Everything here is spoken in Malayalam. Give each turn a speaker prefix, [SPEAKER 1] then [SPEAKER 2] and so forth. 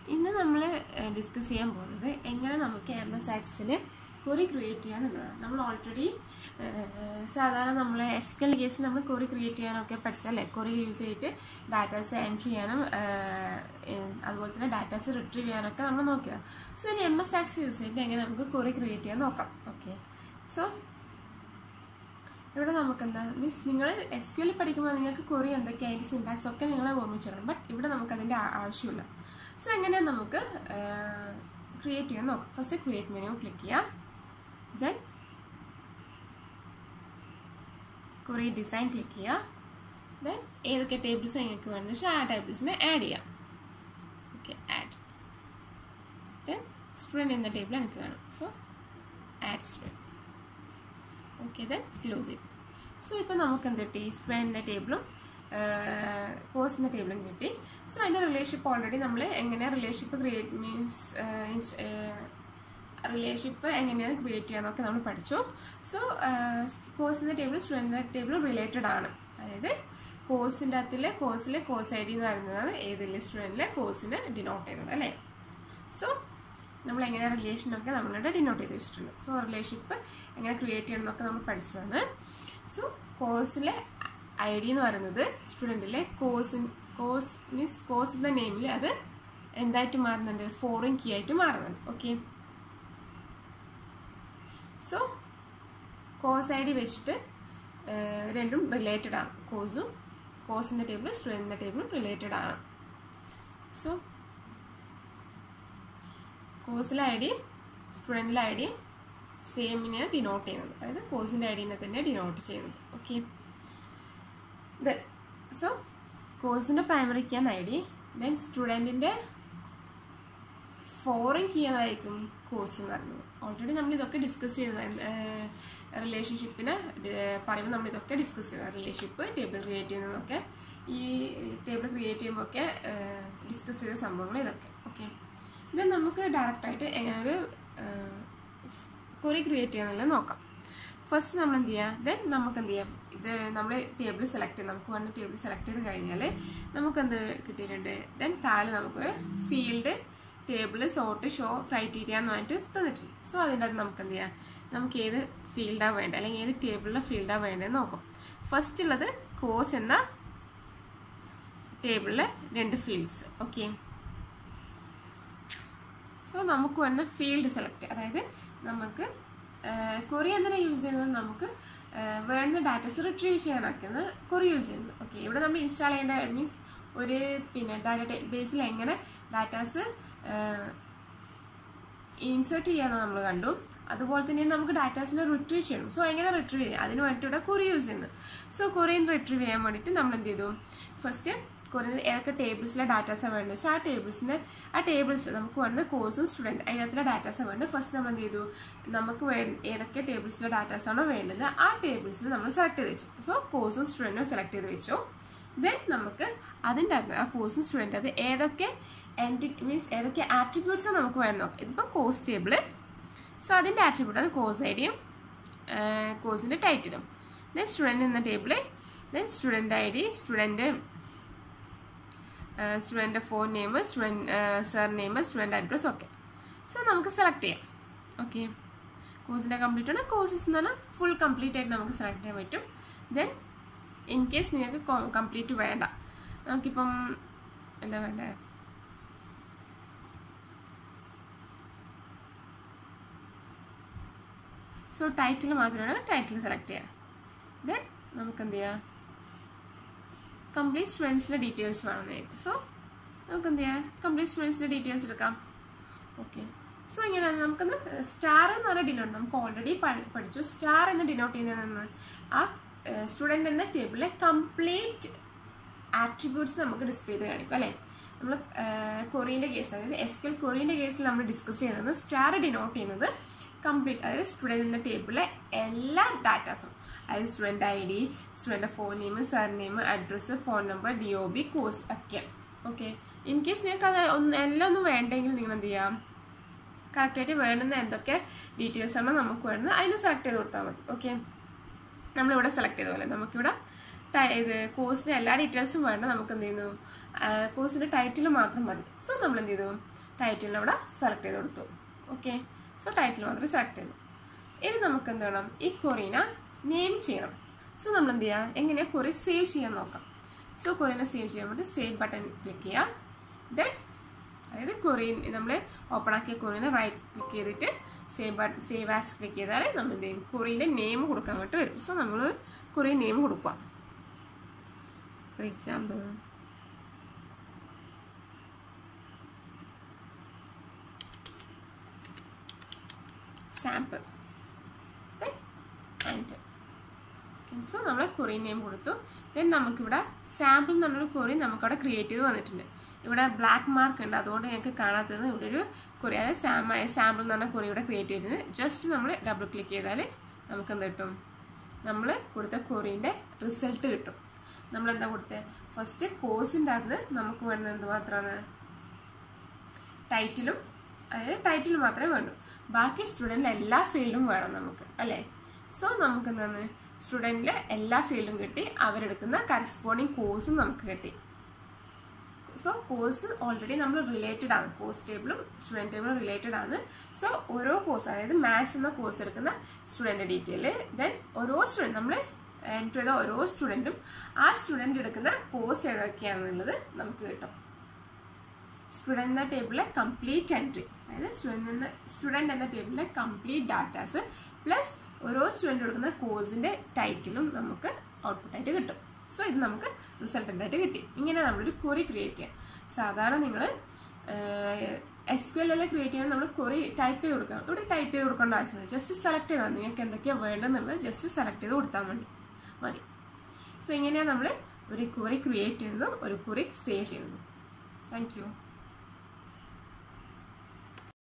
[SPEAKER 1] ഇന്ന് നമ്മൾ ഡിസ്കസ് ചെയ്യാൻ പോകുന്നത് എങ്ങനെ നമുക്ക് എം എസ് ആക്സിൽ കൊറി ക്രിയേറ്റ് ചെയ്യാൻ എന്നതാണ് നമ്മൾ ഓൾറെഡി സാധാരണ നമ്മൾ എസ് കെൽ കേസിൽ നമ്മൾ കൊറി ക്രിയേറ്റ് ചെയ്യാനൊക്കെ പഠിച്ചല്ലേ കൊറി യൂസ് ചെയ്തിട്ട് ഡാറ്റാസ് എൻട്രി ചെയ്യാനും അതുപോലെ തന്നെ ഡാറ്റാസ് റിട്രീവ് ചെയ്യാനൊക്കെ നമ്മൾ നോക്കിയത് സോ ഇനി എം എസ് ആക്സ് യൂസ് ചെയ്തിട്ട് എങ്ങനെ നമുക്ക് കൊറി ക്രിയേറ്റ് ചെയ്യാൻ നോക്കാം ഓക്കെ സോ ഇവിടെ നമുക്ക് എന്താ മീൻസ് നിങ്ങൾ എസ് ക്യു എൽ പഠിക്കുമ്പോൾ നിങ്ങൾക്ക് കൊറി എന്തൊക്കെ അതിൻ്റെ സിൻടാക്സ് ഒക്കെ നിങ്ങൾ ഓർമ്മിച്ചിടണം ബട്ട് ഇവിടെ നമുക്ക് അതിൻ്റെ ആവശ്യമില്ല സോ എങ്ങനെയാണ് നമുക്ക് ക്രിയേറ്റ് ചെയ്യാൻ നോക്കാം ഫസ്റ്റ് ക്രിയേറ്റ് മെനു ക്ലിക്ക് ചെയ്യാം ദെൻ കുറേ ഡിസൈൻ ക്ലിക്ക് ചെയ്യുക ദെൻ ഏതൊക്കെ ടേബിൾസ് നിങ്ങൾക്ക് വേണമെന്ന് വെച്ചാൽ ആ ടേബിൾസിനെ ആഡ് ചെയ്യാം ഓക്കെ ആഡ് ദെൻ സ്റ്റുഡൻറ്റ് എന്ന ടേബിൾ എനിക്ക് വേണം so add student okay then close it so ഇപ്പോൾ നമുക്ക് എന്ത് കിട്ടി സ്റ്റുഡൻറ്റിൻ്റെ ടേബിളും കോഴ്സിൻ്റെ ടേബിളും കിട്ടി സോ അതിൻ്റെ റിലേഷൻഷിപ്പ് ഓൾറെഡി നമ്മൾ എങ്ങനെ റിലേഷൻഷിപ്പ് ക്രിയേറ്റ് മീൻസ് റിലേഷൻഷിപ്പ് എങ്ങനെയാണ് ക്രിയേറ്റ് ചെയ്യാന്നൊക്കെ നമ്മൾ പഠിച്ചു സോ കോഴ്സിൻ്റെ ടേബിൾ സ്റ്റുഡൻറ്റിൻ്റെ ടേബിളും റിലേറ്റഡ് ആണ് അതായത് കോഴ്സിൻ്റെ അകത്തിൽ കോഴ്സിലെ കോഴ്സ് ഐ ഡി എന്ന് പറയുന്നത് ഏതിലെ സ്റ്റുഡൻറ്റിലെ കോഴ്സിനെ ഡിനോട്ട് ചെയ്യുന്നത് അല്ലേ സോ നമ്മൾ എങ്ങനെ റിലേഷനൊക്കെ നമ്മളിവിടെ ഡിനോട്ട് ചെയ്ത് വെച്ചിട്ടുണ്ട് സോ റിലേഷൻഷിപ്പ് എങ്ങനെ ക്രിയേറ്റ് ചെയ്യണം എന്നൊക്കെ നമ്മൾ പഠിച്ചതാണ് സോ കോഴ്സിലെ ഐ ഡി എന്ന് പറയുന്നത് സ്റ്റുഡൻറ്റിലെ കോഴ്സ് കോഴ്സ് മീൻസ് കോഴ്സിൻ്റെ നെയിമിൽ അത് എന്തായിട്ട് മാറുന്നുണ്ട് ഫോറിൻ കീ ആയിട്ട് മാറുന്നുണ്ട് okay so course I D വെച്ചിട്ട് രണ്ടും റിലേറ്റഡ് ആണ് കോഴ്സും കോഴ്സിൻ്റെ ടേബിളും സ്റ്റുഡൻറ്റിൻ്റെ ടേബിളും റിലേറ്റഡ് ആണ് സോ കോഴ്സിലെ ഐ ഡിയും സ്റ്റുഡൻറ്റിലെ ഐ ഡിയും സെയിമിനെയാണ് ഡിനോട്ട് ചെയ്യുന്നത് അതായത് കോഴ്സിൻ്റെ ഐ ഡിനെ തന്നെ ഡിനോട്ട് ചെയ്യുന്നത് ഓക്കെ ദെൻ സോ കോഴ്സിൻ്റെ പ്രൈമറി കീ ആണ് ഐ ഡി ദെൻ സ്റ്റുഡൻറ്റിൻ്റെ ഫോറിൻ കീ ഏതായിരിക്കും കോഴ്സ് എന്ന് പറയുന്നത് ഓൾറെഡി നമ്മൾ ഇതൊക്കെ ഡിസ്കസ് ചെയ്തത് റിലേഷൻഷിപ്പിന് പറയുമ്പോൾ നമ്മൾ ഇതൊക്കെ ഡിസ്കസ് ചെയ്തത് റിലേഷൻഷിപ്പ് ടേബിൾ ക്രിയേറ്റ് ചെയ്യുന്നതൊക്കെ ഈ ടേബിൾ ക്രിയേറ്റ് ചെയ്യുമ്പോൾ ഒക്കെ ഡിസ്കസ് ചെയ്ത സംഭവങ്ങൾ ഇതൊക്കെ ഓക്കെ ദെൻ നമുക്ക് ഡയറക്റ്റായിട്ട് എങ്ങനെ ഒരു കൊറി ക്രിയേറ്റ് ചെയ്യാന്നുള്ളത് നോക്കാം ഫസ്റ്റ് നമ്മൾ എന്ത് ചെയ്യുക ദെൻ നമുക്ക് എന്ത് ചെയ്യാം ഇത് നമ്മൾ ടേബിൾ സെലക്ട് ചെയ്ത് നമുക്ക് വേണ്ട ടേബിൾ സെലക്ട് ചെയ്ത് കഴിഞ്ഞാൽ നമുക്ക് എന്ത് കിട്ടിയിട്ടുണ്ട് ദെൻ താഴെ നമുക്ക് field table sort show criteria എന്ന് പറഞ്ഞിട്ട് തന്നിട്ടുണ്ട് സോ അതിൻ്റെ അത് നമുക്ക് എന്ത് ചെയ്യാം നമുക്ക് ഏത് ഫീൽഡാണ് വേണ്ടത് അല്ലെങ്കിൽ ഏത് ടേബിളിലെ ഫീൽഡാണ് വേണ്ടതെന്ന് നോക്കാം ഫസ്റ്റ് ഉള്ളത് കോഴ്സ് എന്ന ടേബിളിലെ രണ്ട് ഫീൽഡ്സ് ഓക്കെ സോ നമുക്ക് വേണ്ട ഫീൽഡ് സെലക്ട് അതായത് നമുക്ക് കൊറി എന്തിനാ യൂസ് ചെയ്യുന്നത് നമുക്ക് വേണ്ടുന്ന ഡാറ്റാസ് റിട്രീവ് ചെയ്യാനൊക്കെയാണ് കൊറി യൂസ് ചെയ്യുന്നത് ഓക്കെ ഇവിടെ നമ്മൾ ഇൻസ്റ്റാൾ ചെയ്യേണ്ട മീൻസ് ഒരു പിന്നെ ഡാറ്റ ബേസിൽ എങ്ങനെ ഡാറ്റാസ് ഇൻസേർട്ട് ചെയ്യാന്ന് നമ്മൾ കണ്ടു അതുപോലെ തന്നെ നമുക്ക് ഡാറ്റാസിനെ റിട്രീവ് ചെയ്യണം സോ എങ്ങനെ റിട്രീവ് ചെയ്യാം അതിന് വേണ്ടിയിട്ട് ഇവിടെ കൊറി യൂസ് ചെയ്യുന്നത് സോ കൊറിയൻ റിട്രീവ് ചെയ്യാൻ വേണ്ടിയിട്ട് നമ്മൾ എന്ത് ചെയ്തു ഫസ്റ്റ് കുറേ ഏതൊക്കെ ടേബിൾസിലെ ഡാറ്റാസാണ് വേണ്ടത് വെച്ചാൽ ആ ടേബിൾസിൻ്റെ ആ ടേബിൾസ് നമുക്ക് വേണ്ട കോഴ്സും സ്റ്റുഡൻറ്റ് അതിനകത്തിലെ ഡാറ്റാസാണ് വേണ്ടത് ഫസ്റ്റ് നമ്മൾ എന്ത് ചെയ്തു നമുക്ക് വേ ഏതൊക്കെ ടേബിൾസിലെ ഡാറ്റാസാണോ വേണ്ടത് ആ ടേബിൾസിൽ നമ്മൾ സെലക്ട് ചെയ്ത് വെച്ചു സോ കോഴ്സും സ്റ്റുഡൻറ്റും സെലക്ട് ചെയ്ത് വെച്ചു ദെൻ നമുക്ക് അതിൻ്റെ അകത്ത് ആ കോഴ്സും സ്റ്റുഡൻറ്റ് അത് ഏതൊക്കെ എൻറ്റി മീൻസ് ഏതൊക്കെ ആട്രിബ്യൂട്ട്സാണ് നമുക്ക് വേണം നോക്കാം ഇതിപ്പോൾ കോഴ്സ് ടേബിൾ സോ അതിൻ്റെ ആട്രിബ്യൂട്ടാണ് കോഴ്സ് ഐ ഡിയും കോഴ്സിൻ്റെ ടൈറ്റിലും ദെൻ സ്റ്റുഡൻറ്റ് എന്ന table then student I D student student phone name student surname student address ഒക്കെ സോ നമുക്ക് സെലക്ട് ചെയ്യാം ഓക്കെ കോഴ്സിൻ്റെ കംപ്ലീറ്റ് ആണ് കോഴ്സസ് എന്ന് പറഞ്ഞാൽ ഫുൾ കംപ്ലീറ്റ് ആയിട്ട് നമുക്ക് സെലക്ട് ചെയ്യാൻ പറ്റും ദെൻ ഇൻ കേസ് നിങ്ങൾക്ക് കംപ്ലീറ്റ് വേണ്ട നമുക്കിപ്പം എന്താ വേണ്ടേ സോ ടൈറ്റിൽ മാത്രമാണ് ടൈറ്റിൽ സെലക്ട് ചെയ്യുക ദെൻ നമുക്ക് എന്ത് ചെയ്യാം കംപ്ലീറ്റ് സ്റ്റുഡൻസിൻ്റെ ഡീറ്റെയിൽസ് വേണമെന്നായിരിക്കും സോ നമുക്ക് എന്ത് ചെയ്യാം കംപ്ലീറ്റ് സ്റ്റുഡൻസിൻ്റെ ഡീറ്റെയിൽസ് എടുക്കാം ഓക്കെ സോ ഇങ്ങനെയാണ് നമുക്കൊന്ന് സ്റ്റാർ എന്ന് പറഞ്ഞ ഡിനോട്ട് നമുക്ക് ഓൾറെഡി പഠിച്ചു സ്റ്റാർ എന്ന് ഡിനോട്ട് ചെയ്യുന്നതെന്ന് ആ സ്റ്റുഡൻറ്റ് എന്ന ടേബിളിലെ കംപ്ലീറ്റ് ആട്രിബ്യൂട്ട്സ് നമുക്ക് ഡിസ്പ്ലേ ചെയ്ത് കാണിക്കും അല്ലേ നമ്മൾ കൊറിയൻ്റെ കേസ് അതായത് എസ് ക്യു എൽ കൊറിയൻ്റെ കേസിൽ നമ്മൾ ഡിസ്കസ് ചെയ്യുന്നത് സ്റ്റാർ ഡിനോട്ട് ചെയ്യുന്നത് കംപ്ലീറ്റ് അതായത് സ്റ്റുഡൻറ്റ് എന്ന ടേബിളിലെ എല്ലാ ഡാറ്റാസും അതായത് student I D student phone name surname address phone number D O B course ഒക്കെ ഓക്കെ ഇൻ കേസ് നിങ്ങൾക്ക് അത് ഒന്ന് എല്ലാം ഒന്നും വേണ്ടെങ്കിൽ നിങ്ങൾ എന്ത് ചെയ്യാം കറക്റ്റായിട്ട് വേണ്ടുന്ന എന്തൊക്കെ ഡീറ്റെയിൽസ് ആണോ നമുക്ക് വേണ്ടത് അതിന് സെലക്ട് ചെയ്ത് കൊടുത്താൽ മതി ഓക്കെ നമ്മളിവിടെ സെലക്ട് ചെയ്ത പോലെ നമുക്കിവിടെ ഇത് കോഴ്സിൻ്റെ എല്ലാ ഡീറ്റെയിൽസും വേണ്ട നമുക്ക് എന്ത് ചെയ്യുന്നു കോഴ്സിൻ്റെ ടൈറ്റിൽ മാത്രം മതി സോ നമ്മൾ എന്ത് ചെയ്തു ടൈറ്റിലിന് അവിടെ സെലക്ട് ചെയ്ത് കൊടുത്തു ഓക്കെ സോ ടൈറ്റിൽ മാത്രം സെലക്ട് ചെയ്തു ഇനി നമുക്ക് എന്ത് വേണം ഈ കൊറീനെ നെയിം ചെയ്യണം സോ നമ്മൾ എന്ത് ചെയ്യുക എങ്ങനെയാണ് കൊറി സേവ് ചെയ്യാൻ നോക്കാം സോ കൊറീനെ സേവ് ചെയ്യാൻ വേണ്ടി സേവ് ബട്ടൺ ക്ലിക്ക് ചെയ്യാം ദെൻ അതായത് കൊറിയൻ നമ്മൾ ഓപ്പൺ ആക്കിയ കൊറിയനെ റൈറ്റ് ക്ലിക്ക് ചെയ്തിട്ട് save button save as click ചെയ്താൽ നമ്മൾ എന്ത് ചെയ്യും കൊറിയൻ്റെ നെയിം കൊടുക്കാൻ വേണ്ടി വരും സോ നമ്മൾ കൊറിയൻ നെയിം കൊടുക്കുക for example sample and so നമ്മൾ കൊറിയൻ നെയിം കൊടുത്തു ദെൻ നമുക്കിവിടെ സാമ്പിൾ എന്ന് പറഞ്ഞൊരു കൊറി നമുക്കവിടെ ക്രിയേറ്റ് ചെയ്ത് വന്നിട്ടുണ്ട് ഇവിടെ ബ്ലാക്ക് മാർക്ക് ഉണ്ട് അതുകൊണ്ട് ഞങ്ങൾക്ക് കാണാത്തത് ഇവിടെ ഒരു കൊറി അതായത് സാമായ സാമ്പിൾ എന്ന് പറഞ്ഞ കൊറി ഇവിടെ ക്രിയേറ്റ് ചെയ്തിട്ടുണ്ട് ജസ്റ്റ് നമ്മൾ ഡബിൾ ക്ലിക്ക് ചെയ്താൽ നമുക്ക് എന്ത് കിട്ടും നമ്മൾ കൊടുത്ത കൊറിൻ്റെ റിസൾട്ട് കിട്ടും നമ്മൾ എന്താ കൊടുത്തത് ഫസ്റ്റ് കോഴ്സിൻ്റെ അകത്ത് നമുക്ക് വേണ്ടത് എന്ത് മാത്രമാണ് ടൈറ്റിലും അതായത് ടൈറ്റിൽ മാത്രമേ വേണ്ടൂ ബാക്കി സ്റ്റുഡൻറ്റിൽ എല്ലാ ഫീൽഡും വേണം നമുക്ക് അല്ലേ സോ നമുക്ക് എന്താണ് സ്റ്റുഡൻറ്റിലെ എല്ലാ ഫീൽഡും കിട്ടി അവരെടുക്കുന്ന കറസ്പോണ്ടിങ് കോഴ്സും നമുക്ക് കിട്ടി സോ കോഴ്സ് ഓൾറെഡി നമ്മൾ റിലേറ്റഡ് ആണ് കോഴ്സ് ടേബിളും സ്റ്റുഡൻറ് ടേബിളും റിലേറ്റഡ് ആണ് സോ ഓരോ കോഴ്സ് അതായത് മാത്സ് എന്ന കോഴ്സ് എടുക്കുന്ന സ്റ്റുഡൻറ് ഡീറ്റെയിൽ ദെൻ ഓരോ സ്റ്റുഡൻറ് നമ്മൾ എൻറ്റർ ചെയ്ത ഓരോ സ്റ്റുഡൻറ്റും ആ സ്റ്റുഡൻറ് എടുക്കുന്ന കോഴ്സ് ഏതൊക്കെയാണെന്നുള്ളത് നമുക്ക് കിട്ടും സ്റ്റുഡൻറ് എന്ന ടേബിളിലെ കംപ്ലീറ്റ് എൻട്രി അതായത് സ്റ്റുഡൻറ് എന്ന സ്റ്റുഡൻറ് എന്ന ടേബിളിലെ കംപ്ലീറ്റ് ഡാറ്റാസ് പ്ലസ് ഓരോ സ്റ്റുഡൻറ് കൊടുക്കുന്ന കോഴ്സിൻ്റെ ടൈറ്റിലും നമുക്ക് ഔട്ട്പുട്ടായിട്ട് കിട്ടും സോ ഇത് നമുക്ക് റിസൾട്ടൻ്റായിട്ട് കിട്ടി ഇങ്ങനെ നമ്മളൊരു കൊറി ക്രിയേറ്റ് ചെയ്യാം സാധാരണ നിങ്ങൾ എസ് ക്യു എൽ ക്രിയേറ്റ് ചെയ്യാൻ നമ്മൾ കൊറി ടൈപ്പ് ചെയ്ത് കൊടുക്കണം ഇവിടെ ടൈപ്പ് ചെയ്ത് കൊടുക്കേണ്ട ആവശ്യമില്ല ജസ്റ്റ് സെലക്ട് ചെയ്താൽ നിങ്ങൾക്ക് എന്തൊക്കെയാണ് വേണ്ടതെന്നുള്ളത് ജസ്റ്റ് സെലക്ട് ചെയ്ത് കൊടുത്താൽ മതി മതി സോ ഇങ്ങനെയാണ് നമ്മൾ ഒരു കുറി ക്രിയേറ്റ് ചെയ്യുന്നതും ഒരു കുറി സേവ് ചെയ്യുന്നതും താങ്ക് യു